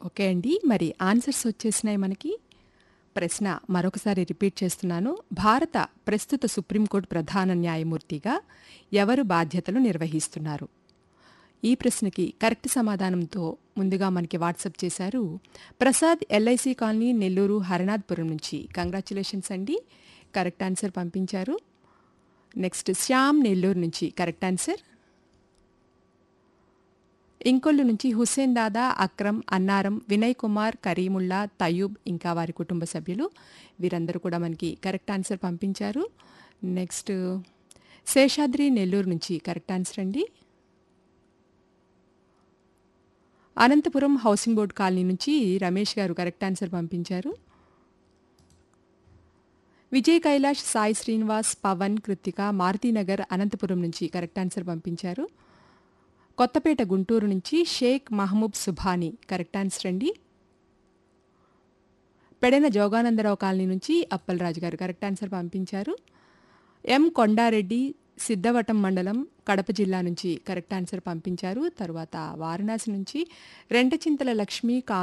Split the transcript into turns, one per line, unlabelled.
okay అండి మరి answers వచ్చేసినాయి మనకి ప్రశ్న మరొకసారి రిపీట్ చేస్తున్నాను భారత ప్రస్తుత సుప్రీంకోర్టు ప్రధాన న్యాయమూర్తిగా ఎవరు బాధ్యతలు నిర్వహిస్తున్నారు ఈ ప్రశ్నకి కరెక్ట్ సమాధానంతో ముందుగా మనకి వాట్సాప్ చేశారు ప్రసాద్ ఎల్ఐసి కాలనీ నెల్లూరు హరనాథ్పురం నుంచి కంగ్రాచులేషన్స్ అండి కరెక్ట్ ఆన్సర్ పంపించారు నెక్స్ట్ శ్యామ్ నెల్లూరు నుంచి కరెక్ట్ ఆన్సర్ ఇంకొల్లు నుంచి హుస్సేన్ దాదా అక్రమ్ అన్నారం వినయ్ కుమార్ కరీముల్లా తయూబ్ ఇంకా వారి కుటుంబ సభ్యులు వీరందరూ కూడా మనకి కరెక్ట్ ఆన్సర్ పంపించారు నెక్స్ట్ శేషాద్రి నెల్లూరు నుంచి కరెక్ట్ ఆన్సర్ అండి అనంతపురం హౌసింగ్ బోర్డ్ కాలనీ నుంచి రమేష్ గారు కరెక్ట్ ఆన్సర్ పంపించారు విజయ్ కైలాష్ సాయి శ్రీనివాస్ పవన్ కృతిక మారుతీనగర్ అనంతపురం నుంచి కరెక్ట్ ఆన్సర్ పంపించారు కొత్తపేట గుంటూరు నుంచి షేక్ మహమూబ్ సుభాని కరెక్ట్ ఆన్సర్ అండి పెడెన జోగానందరావు కాలనీ నుంచి అప్పలరాజు గారు కరెక్ట్ ఆన్సర్ పంపించారు ఎం కొండారెడ్డి సిద్ధవటం మండలం కడప జిల్లా నుంచి కరెక్ట్ ఆన్సర్ పంపించారు తరువాత వారణాసి నుంచి రెంటచింతల లక్ష్మి కా